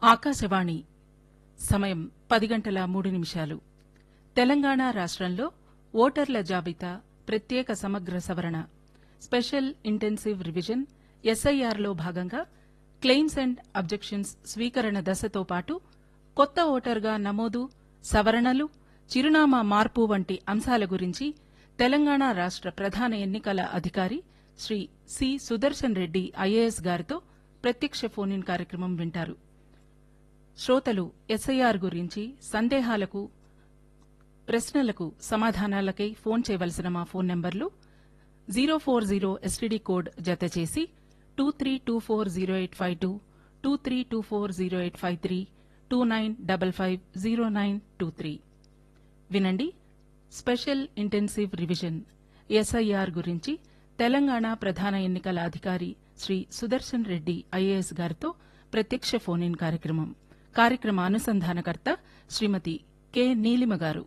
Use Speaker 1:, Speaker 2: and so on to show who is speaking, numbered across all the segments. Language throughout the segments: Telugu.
Speaker 1: ఆకాశవాణి సమయం పది గంటల మూడు నిమిషాలు తెలంగాణ రాష్ట్రంలో ఓటర్ల జాబితా ప్రత్యేక సమగ్ర సవరణ స్పెషల్ ఇంటెన్సివ్ రివిజన్ ఎస్ఐఆర్లో భాగంగా క్లెయిమ్స్ అండ్ అబ్జెక్షన్స్ స్వీకరణ దశతో పాటు కొత్త ఓటర్గా నమోదు సవరణలు చిరునామా మార్పు వంటి అంశాల గురించి తెలంగాణ రాష్ట్ర ప్రధాన ఎన్నికల అధికారి శ్రీ సి సుదర్శన్ రెడ్డి ఐఏఎస్ గారితో ప్రత్యక్ష ఫోన్ ఇన్ కార్యక్రమం వింటారు శ్రోతలు ఎస్ఐఆర్ గురించి సందేహాలకు ప్రశ్నలకు సమాధానాలకై ఫోన్ చేయవలసిన మా ఫోన్ నంబర్లు zero four zero STD code జత చేసి two three two four zero eight five two two three two four zero eight five three two nine double five zero nine two three వినండి స్పెషల్ ఇంటెన్సివ్ రివిజన్ ఎస్ఐఆర్ గురించి తెలంగాణ ప్రధాన ఎన్నికల అధికారి శ్రీ సుదర్శన్ రెడ్డి ఐఏఎస్ గారితో ప్రత్యక్ష ఫోన్ ఇన్ కార్యక్రమం కార్యక్రమ అనుసంధానకర్త శ్రీమతి కె నీలిమ గారు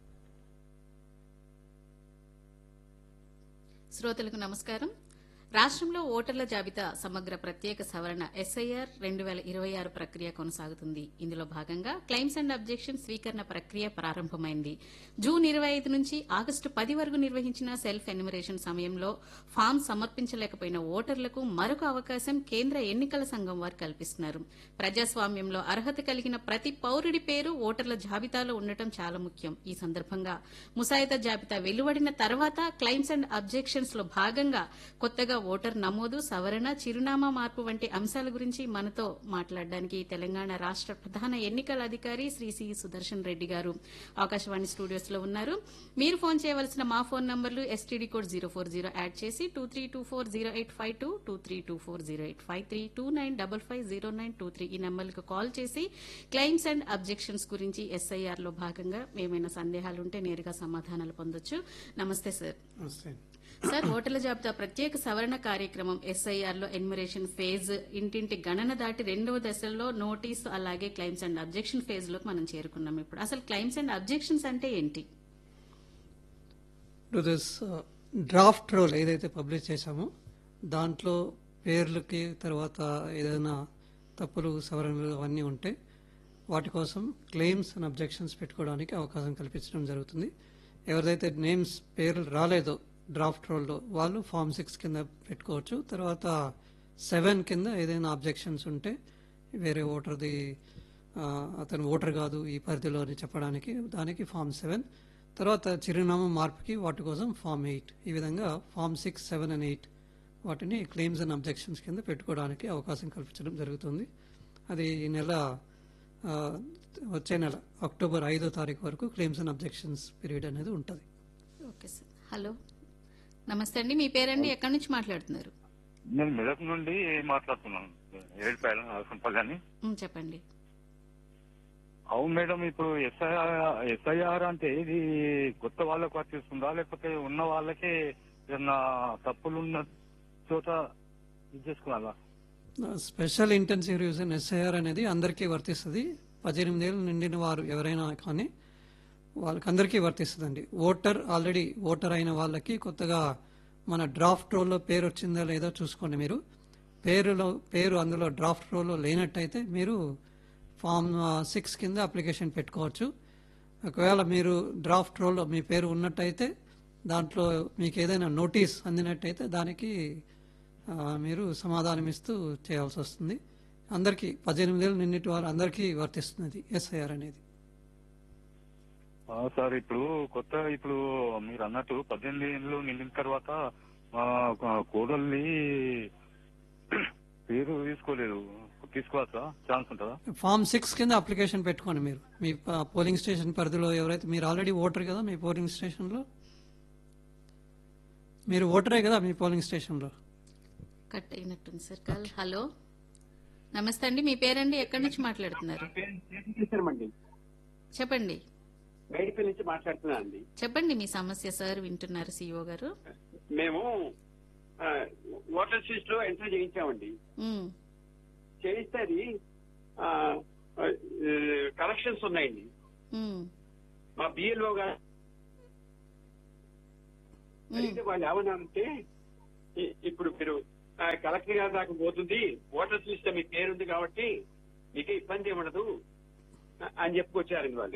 Speaker 2: శ్రోతలకు నమస్కారం రాష్ట్రంలో ఓటర్ల జాబితా సమగ్ర ప్రత్యేక సవరణ ఎస్ఐఆర్ రెండు వేల ఇరవై ఆరు ప్రక్రియ కొనసాగుతుంది ఇందులో భాగంగా క్లెయిమ్స్ అండ్ అబ్జెక్షన్ స్వీకరణ ప్రక్రియ ప్రారంభమైంది జూన్ ఇరవై ఐదు నుంచి ఆగస్టు పది వరకు నిర్వహించిన సెల్ఫ్ ఎన్యుమరేషన్ సమయంలో ఫామ్ సమర్పించలేకపోయిన ఓటర్లకు మరొక అవకాశం కేంద్ర ఎన్నికల సంఘం వారు కల్పిస్తున్నారు ప్రజాస్వామ్యంలో అర్హత కలిగిన ప్రతి పౌరుడి పేరు ఓటర్ల జాబితాలో ఉండటం చాలా ముఖ్యం ఈ సందర్భంగా ముసాయిదా జాబితా వెలువడిన తర్వాత క్లెయిమ్స్ అండ్ అబ్జెక్షన్స్ లో భాగంగా కొత్తగా ఓటర్ నమోదు సవరణ చిరునామా మార్పు వంటి అంశాల గురించి మనతో మాట్లాడడానికి తెలంగాణ రాష్ట్ర ప్రధాన ఎన్నికల అధికారి శ్రీ సి సుదర్శన్ రెడ్డి గారు ఆకాశవాణి స్టూడియోస్ లో ఉన్నారు మీరు ఫోన్ చేయవలసిన మా ఫోన్ నంబర్లు STD code zero four zero add చేసి two three two four zero eight five two two three two four zero eight five three two nine double five zero nine two three ఈ నంబర్లకు కాల్ చేసి క్లెయిమ్స్ అండ్ అబ్జెక్షన్స్ గురించి ఎస్ఐఆర్ లో భాగంగా ఏమైనా సందేహాలు ఉంటే నేరుగా సమాధానాలు పొందొచ్చు నమస్తే సార్
Speaker 3: నమస్తే
Speaker 2: సార్ ఓటర్ల జాబితా ప్రత్యేక సవరణ కార్యక్రమం ఎస్ఐఆర్ లో ఎన్యుమరేషన్ ఫేజ్ ఇంటింటి గణన దాటి రెండవ దశలో నోటీసు అలాగే క్లైమ్స్ అండ్ అబ్జెక్షన్ ఫేజ్ లోకి మనం చేరుకున్నాం ఇప్పుడు అసలు క్లైమ్స్ అండ్ అబ్జెక్షన్స్ అంటే ఏంటి
Speaker 3: టు దిస్ డ్రాఫ్ట్ రోల్ ఏదైతే పబ్లిష్ చేశామో దాంట్లో పేర్లకి తర్వాత ఏదైనా తప్పులు సవరణలు అవన్నీ ఉంటే వాటి కోసం క్లెయిమ్స్ అండ్ అబ్జెక్షన్స్ పెట్టుకోవడానికి అవకాశం కల్పించడం జరుగుతుంది ఎవరిదైతే నేమ్స్ పేర్లు రాలేదో డ్రాఫ్ట్ రోల్లో వాళ్ళు ఫామ్ సిక్స్ కింద పెట్టుకోవచ్చు తర్వాత సెవెన్ కింద ఏదైనా అబ్జెక్షన్స్ ఉంటే వేరే ఓటర్ది ఆ, అతను ఓటర్ కాదు ఈ పరిధిలో అని చెప్పడానికి దానికి ఫామ్ సెవెన్ తర్వాత చిరునామా మార్పుకి వాటి కోసం ఫామ్ ఎయిట్ ఈ విధంగా form six seven and eight వాటిని క్లెయిమ్స్ అండ్ అబ్జెక్షన్స్ కింద పెట్టుకోవడానికి అవకాశం కల్పించడం జరుగుతుంది అది ఈ నెల ఆ, వచ్చే నెల అక్టోబర్ ఐదో తారీఖు వరకు క్లెయిమ్స్ అండ్ అబ్జెక్షన్స్ పీరియడ్ అనేది ఉంటుంది
Speaker 2: ఓకే సార్ హలో నమస్తే అండి మీ పేరండి ఎక్కడి నుంచి మాట్లాడుతున్నారు
Speaker 4: నేను మెదక్ నుండి మాట్లాడుతున్నాను ఏడుపాయల నరసింపల్లి అని
Speaker 2: ఉమ్, చెప్పండి
Speaker 4: అవును మేడం ఇప్పుడు ఎస్ఐఆర్ ఎస్ఐఆర్ అంటే ఇది కొత్త వాళ్ళకు వర్తిస్తుందా లేకపోతే ఉన్న వాళ్ళకే ఏదన్నా తప్పులు ఉన్న చోట ఇది చేసుకోవాలా
Speaker 3: స్పెషల్ ఇంటెన్సివ్ రివిజన్ ఎస్ఐఆర్ అనేది అందరికీ వర్తిస్తుంది పద్దెనిమిది ఏళ్ళు నిండిన వారు ఎవరైనా కానీ వాళ్ళకి అందరికీ వర్తిస్తుందండి ఓటర్ ఆల్రెడీ ఓటర్ అయిన వాళ్ళకి కొత్తగా మన డ్రాఫ్ట్ రోల్లో పేరు వచ్చిందా లేదా చూసుకోండి మీరు పేరులో పేరు అందులో డ్రాఫ్ట్ రోల్లో లేనట్టయితే మీరు ఫామ్ సిక్స్ కింద అప్లికేషన్ పెట్టుకోవచ్చు ఒకవేళ మీరు డ్రాఫ్ట్ రోల్లో మీ పేరు ఉన్నట్టయితే దాంట్లో మీకు ఏదైనా నోటీస్ అందినట్టయితే దానికి ఆ, మీరు సమాధానం ఇస్తూ చేయాల్సి వస్తుంది అందరికీ పద్దెనిమిది ఏళ్ళు నిన్నటి వారు అందరికీ వర్తిస్తుంది ఎస్ఐఆర్ అనేది
Speaker 4: ఆ, సార్ ఇప్పుడు కొత్త ఇప్పుడు మీరు అన్నట్టు పద్దెనిమిది ఏళ్ళు నిండిన తర్వాత మా కోడల్ని పేరు తీసుకోలేదు తీసుకోవచ్చా ఛాన్స్ ఉంటుందా
Speaker 3: ఫామ్ సిక్స్ కింద అప్లికేషన్ పెట్టుకోండి మీరు మీ ప- పోలింగ్ స్టేషన్ పరిధిలో ఎవరైతే మీరు ఆల్రెడీ ఓటర్ కదా మీ పోలింగ్ స్టేషన్లో మీరు ఓటరే కదా మీ పోలింగ్ స్టేషన్లో
Speaker 2: కట్ అయినట్టుంది సార్ కాల్ హలో నమస్తే అండి మీ పేరండి ఎక్కడి నుంచి మాట్లాడుతున్నారు
Speaker 5: చేశామండి
Speaker 2: చెప్పండి
Speaker 5: బయటపల్లి నుంచి మాట్లాడుతున్నా అండి
Speaker 2: చెప్పండి మీ సమస్య సార్ వింటున్నారు సిఇఓ గారు
Speaker 5: మేము ఆ, ఓటర్ లిస్ట్ లో ఎంట్రీ చేయించామండి
Speaker 2: ఉమ్,
Speaker 5: చేయిస్తే అది కరెక్షన్స్ ఉన్నాయండి
Speaker 2: ఉమ్,
Speaker 5: మా బిఎల్ఓ గారు
Speaker 2: ఉమ్.
Speaker 5: అడిగితే వాళ్ళు ఏమన్నారంటే ఇ- ఇప్పుడు మీరు కలెక్టర్ గారి దాకా పోతుంది ఓటర్ లిస్ట్ మీ పేరుంది కాబట్టి మీకే ఇబ్బంది ఏముండదు అని చెప్పుకొచ్చారండి వాళ్ళు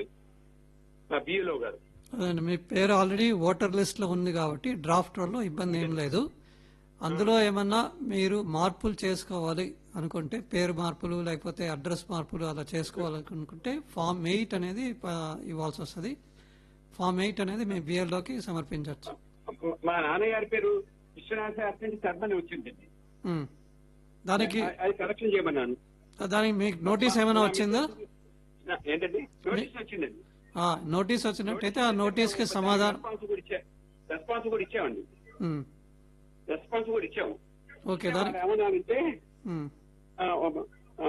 Speaker 5: మా బిఏలో గారు
Speaker 3: అదండి మీ పేరు ఆల్రెడీ ఓటర్ లిస్ట్ లో ఉంది కాబట్టి డ్రాఫ్ట్ రోల్లో ఇబ్బంది ఏం లేదు అందులో ఏమన్నా మీరు మార్పులు చేసుకోవాలి అనుకుంటే పేరు మార్పులు లేకపోతే అడ్రస్ మార్పులు అలా చేసుకోవాలనుకుంటే ఫామ్ ఎయిట్ అనేది ప- ఇవ్వాల్సి వస్తుంది ఫామ్ ఎయిట్ అనేది మీ బిఎల్లోకి సమర్పించవచ్చు
Speaker 5: మా నాన్నగారి పేరు విశ్వనాథ శాస్త్రి నుంచి టర్మని వచ్చిందండి
Speaker 3: ఉమ్. దానికి
Speaker 5: అ- అది కరెక్షన్ చేయమన్నాను
Speaker 3: దానికి మీకు నోటీస్ ఏమైనా వచ్చిందా
Speaker 5: నా- ఏంటండి నోటీస్ వచ్చిందండి
Speaker 3: ఆ, నోటీస్ వచ్చినట్టయితే ఆ నోటీస్ కి సమాధానం
Speaker 5: రెస్పాన్స్ కూడా ఇచ్చా రెస్పాన్స్ కూడా ఇచ్చామండి
Speaker 3: ఉమ్.
Speaker 5: రెస్పాన్స్ కూడా ఇచ్చాము
Speaker 3: ఓకే దానికి
Speaker 5: ఏమన్నానంటే
Speaker 3: ఉమ్.
Speaker 5: ఆ, ఆ,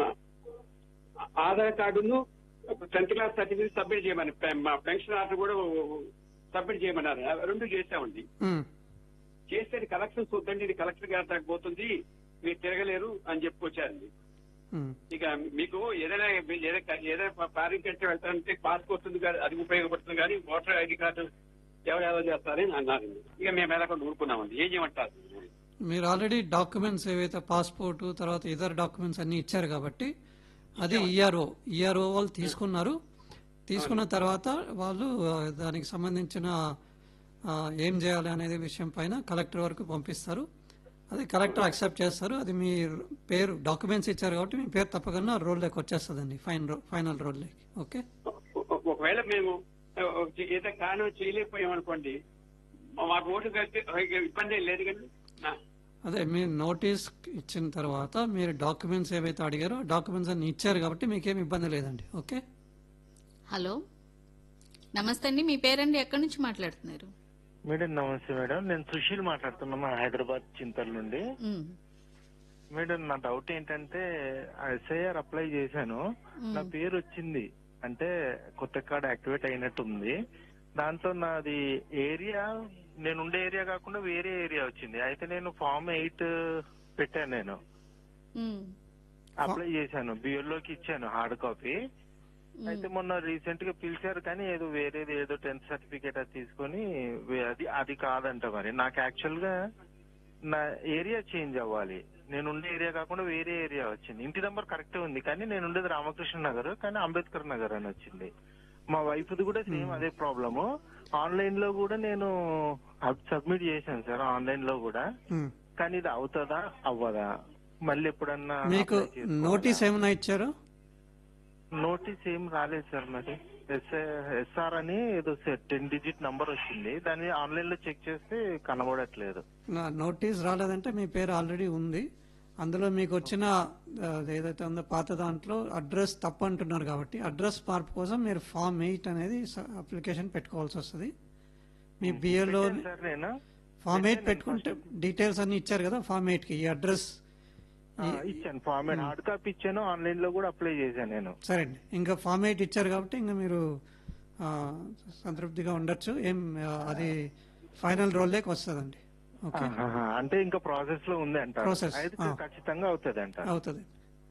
Speaker 5: ఆధార్ కార్డును టెన్త్ క్లాస్ సర్టిఫికేట్ సబ్మిట్ చేయమని పె- మా పెన్షన్ ఆర్డర్ కూడా సబ్మిట్ చేయమన్నారు అవి రెండు చేసామండి
Speaker 3: ఉమ్.
Speaker 5: చేస్తే కలెక్షన్ చూద్దండి ఇది కలెక్టర్ గారి దాకా పోతుంది మీరు తిరగలేరు అని చెప్పుకొచ్చారండి
Speaker 3: ఉమ్.
Speaker 5: ఇక మీకు ఏదైనా ఏదైనా ఏదైనా ఫారిన్ కంట్రీ వెళ్తారంటే పాస్పోర్ట్ ఉంది కానీ అది ఉపయోగపడుతుంది కానీ ఓటర్ ఐడి కార్డు ఎవరెవరు చేస్తారని అన్నారండి ఇక మేము ఎలాగొండ ఊరుకున్నామండి ఏం చేయమంటారు
Speaker 3: మీరు ఆల్రెడీ డాక్యుమెంట్స్ ఏవైతే పాస్పోర్ట్ తర్వాత ఇతర డాక్యుమెంట్స్ అన్ని ఇచ్చారు కాబట్టి అది ఈఆర్ఓ ఈఆర్ఓ వాళ్ళు తీసుకున్నారు తీసుకున్న తర్వాత వాళ్ళు ఆ, దానికి సంబంధించిన ఆ, ఏం చేయాలి అనేది విషయం పైన కలెక్టర్ వరకు పంపిస్తారు అది కలెక్టర్ అక్సెప్ట్ చేస్తారు అది మీ పేరు డాక్యుమెంట్స్ ఇచ్చారు కాబట్టి మీ పేరు తప్పకుండా రోల్లోకి వచ్చేస్తుందండి ఫైన్ ఫైనల్ రోల్లోకి ఓకే
Speaker 5: ఒక- ఒకవేళ మేము ఆ, ఏదో కారణం చేయలేకపోయాం అనుకోండి మాకు ఓటు కలిపి ఇబ్బంది ఏం లేదు కానీ నా-
Speaker 3: అదే మీరు నోటీస్ ఇచ్చిన తర్వాత మీరు డాక్యుమెంట్స్ ఏవైతే అడిగారో డాక్యుమెంట్స్ అన్ని ఇచ్చారు కాబట్టి మీకేం ఇబ్బంది లేదండి ఓకే
Speaker 2: హలో నమస్తే అండి మీ పేరండి ఎక్కడి నుంచి మాట్లాడుతున్నారు
Speaker 6: మేడం నమస్తే మేడం నేను సుశీల్ మాట్లాడుతున్నా మా హైదరాబాద్ చింతల నుండి
Speaker 2: ఉమ్,
Speaker 6: మేడం నా డౌట్ ఏంటంటే ఎస్ఐఆర్ అప్లై చేశాను నా పేరు వచ్చింది అంటే కొత్త కార్డ్ యాక్టివేట్ అయినట్టుంది దాంట్లో నాది ఏరియా నేను ఉండే ఏరియా కాకుండా వేరే ఏరియా వచ్చింది అయితే నేను ఫామ్ ఎయిట్ పెట్టాను నేను
Speaker 2: ఉమ్,
Speaker 6: అప్లై చేశాను బిఎల్లోకి ఇచ్చాను హార్డ్ కాపీ అయితే మొన్న రీసెంట్ గా పిలిచారు కానీ ఏదో వేరేది ఏదో టెన్త్ సర్టిఫికేట్ అది తీసుకొని వే- అది అది కాదంట మరి నాకు యాక్చువల్ గా నా ఏరియా చేంజ్ అవ్వాలి నేను ఉండే ఏరియా కాకుండా వేరే ఏరియా వచ్చింది ఇంటి నెంబర్ కరెక్ట్ ఉంది కానీ నేను ఉండేది రామకృష్ణ నగర్ కానీ అంబేద్కర్ నగర్ అని వచ్చింది మా వైఫ్ ది కూడా సేమ్ అదే ప్రాబ్లము ఆన్లైన్ లో కూడా నేను సబ్మిట్ చేశాను సార్ ఆన్లైన్ లో కూడా
Speaker 3: ఉమ్.
Speaker 6: కానీ ఇది అవుతుందా అవ్వదా మళ్ళీ ఎప్పుడన్నా
Speaker 3: మీకు
Speaker 6: apply చేసుకోవాలా?
Speaker 3: నోటీస్ ఏమైనా ఇచ్చారు
Speaker 6: నోటీస్ ఏం రాలేదు సార్ మరి ఎస్ఆర్ అని ఏదో టెన్ డిజిట్ నంబర్ వచ్చింది దాన్ని ఆన్లైన్ లో చెక్ చేస్తే కనబడట్లేదు
Speaker 3: నా నోటీస్ రాలేదంటే మీ పేరు ఆల్రెడీ ఉంది అందులో మీకు వచ్చిన ఆ, ఏదైతే ఉందో పాత దాంట్లో అడ్రస్ తప్పు అంటున్నారు కాబట్టి అడ్రస్ మార్పు కోసం మీరు ఫామ్ ఎయిట్ అనేది అప్లికేషన్ పెట్టుకోవాల్సి వస్తుంది మీ బిఏలో
Speaker 6: పెట్టాను సార్ నేను
Speaker 3: ఫామ్ ఎయిట్ పెట్టుకుంటే డీటెయిల్స్ అన్ని ఇచ్చారు కదా ఫామ్ ఎయిట్ కి ఈ అడ్రస్
Speaker 6: ఆ, ఇచ్చాను ఫార్మేట్ హార్డ్ కాపీ ఇచ్చాను ఆన్లైన్ లో కూడా అప్లై చేశాను నేను
Speaker 3: సరే అండి ఇంకా ఫామ్ ఎయిట్ ఇచ్చారు కాబట్టి ఇంకా మీరు ఆ, సంతృప్తిగా ఉండొచ్చు ఏం ఆ, అది ఫైనల్ రోల్లోకి వస్తుందండి ఓకే
Speaker 6: ఆహాహా. అంటే ఇంకా ప్రాసెస్ లో ఉంది అంట
Speaker 3: Process,
Speaker 6: అయితే
Speaker 3: ఆ.
Speaker 6: ఖచ్చితంగా అవుతుంది అంట
Speaker 3: అవుతుంది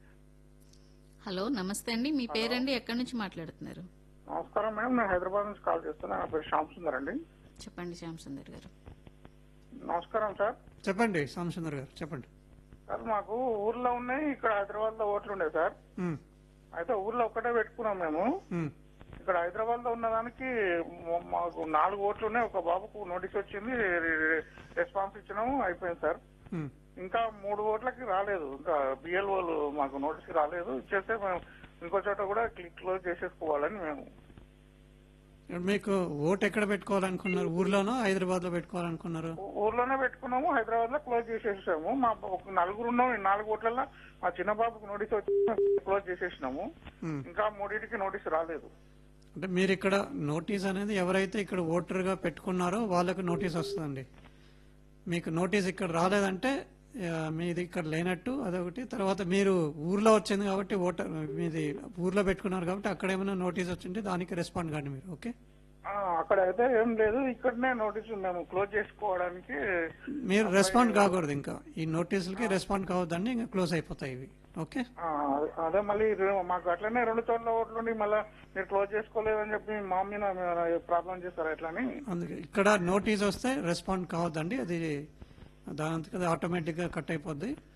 Speaker 2: హలో నమస్తే అండి మీ పేరండి ఎక్కడి నుంచి మాట్లాడుతున్నారు
Speaker 7: నమస్కారం మేడం నేను హైదరాబాద్ నుంచి కాల్ చేస్తున్నా నా పేరు శ్యామ్ సుందర్ అండి
Speaker 2: చెప్పండి శ్యామ్ సుందర్ గారు
Speaker 7: నమస్కారం సార్
Speaker 3: చెప్పండి సాంసుందర్ గారు చెప్పండి
Speaker 7: సార్ మాకు ఊర్లో ఉన్నాయి ఇక్కడ హైదరాబాద్ లో ఓట్లు ఉండే సార్
Speaker 3: ఉమ్,
Speaker 7: అయితే ఊర్లో ఒక్కటే పెట్టుకున్నాం మేము
Speaker 3: ఉమ్,
Speaker 7: ఇక్కడ హైదరాబాద్ లో ఉన్నదానికి మ- మాకు నాలుగు ఓట్లు ఉన్నాయి ఒక బాబుకు నోటీస్ వచ్చింది రి- రెస్పాన్స్ ఇచ్చినాము అయిపోయింది సార్
Speaker 3: ఉమ్.
Speaker 7: ఇంకా మూడు ఓట్లకి రాలేదు ఇంకా బిఎల్ఓలు మాకు నోటీస్ రాలేదు ఇచ్చేస్తే మేము ఇంకో చోట కూడా క్లిక్ క్లోజ్ చేసేసుకోవాలని మేము
Speaker 3: మీకు ఓటు ఎక్కడ పెట్టుకోవాలనుకున్నారు ఊర్లోనో హైదరాబాద్ లో పెట్టుకోవాలనుకున్నారు
Speaker 7: ఊ- ఊర్లోనే పెట్టుకున్నాము హైదరాబాద్ లో క్లోజ్ చేసేసాము మా ఒక నలుగురు ఉన్నాం ఈ నాలుగు ఓట్లలో మా చిన్న బాబుకు నోటీస్ వచ్చి క్లోజ్ చేసేసినాము
Speaker 3: ఉమ్.
Speaker 7: ఇంకా మూడింటికి నోటీస్ రాలేదు
Speaker 3: అంటే మీరు ఇక్కడ నోటీస్ అనేది ఎవరైతే ఇక్కడ ఓటర్ గా పెట్టుకున్నారో వాళ్ళకు నోటీస్ వస్తుందండి మీకు నోటీస్ ఇక్కడ రాలేదంటే ఆ, మీది ఇక్కడ లేనట్టు అదొకటి తర్వాత మీరు ఊర్లో వచ్చింది కాబట్టి ఓటర్ మీది ఊర్లో పెట్టుకున్నారు కాబట్టి అక్కడ ఏమైనా నోటీస్ వచ్చింటే దానికి రెస్పాండ్ కాండి మీరు ఓకే
Speaker 7: ఆ, అక్కడ అయితే ఏం లేదు ఇక్కడనే నోటీస్ మేము క్లోజ్ చేసుకోవడానికి
Speaker 3: మీరు రెస్పాండ్ కాకూడదు ఇంకా ఈ నోటీసులకి రెస్పాండ్ కావద్దండి ఇంకా క్లోజ్ అయిపోతాయి ఇవి ఓకే
Speaker 7: ఆ, అదే మళ్ళీ రె- మాకు అట్లనే రెండు చోట్ల ఓట్లుండి మళ్ళీ మీరు క్లోజ్ చేసుకోలేదని చెప్పి మా మీద ప్రాబ్లం చేస్తారు ఎట్లని
Speaker 3: అందుకే ఇక్కడ నోటీస్ వస్తే రెస్పాండ్ కావద్దండి అది దానంతకు అది ఆటోమేటిక్గా కట్ అయిపోద్ది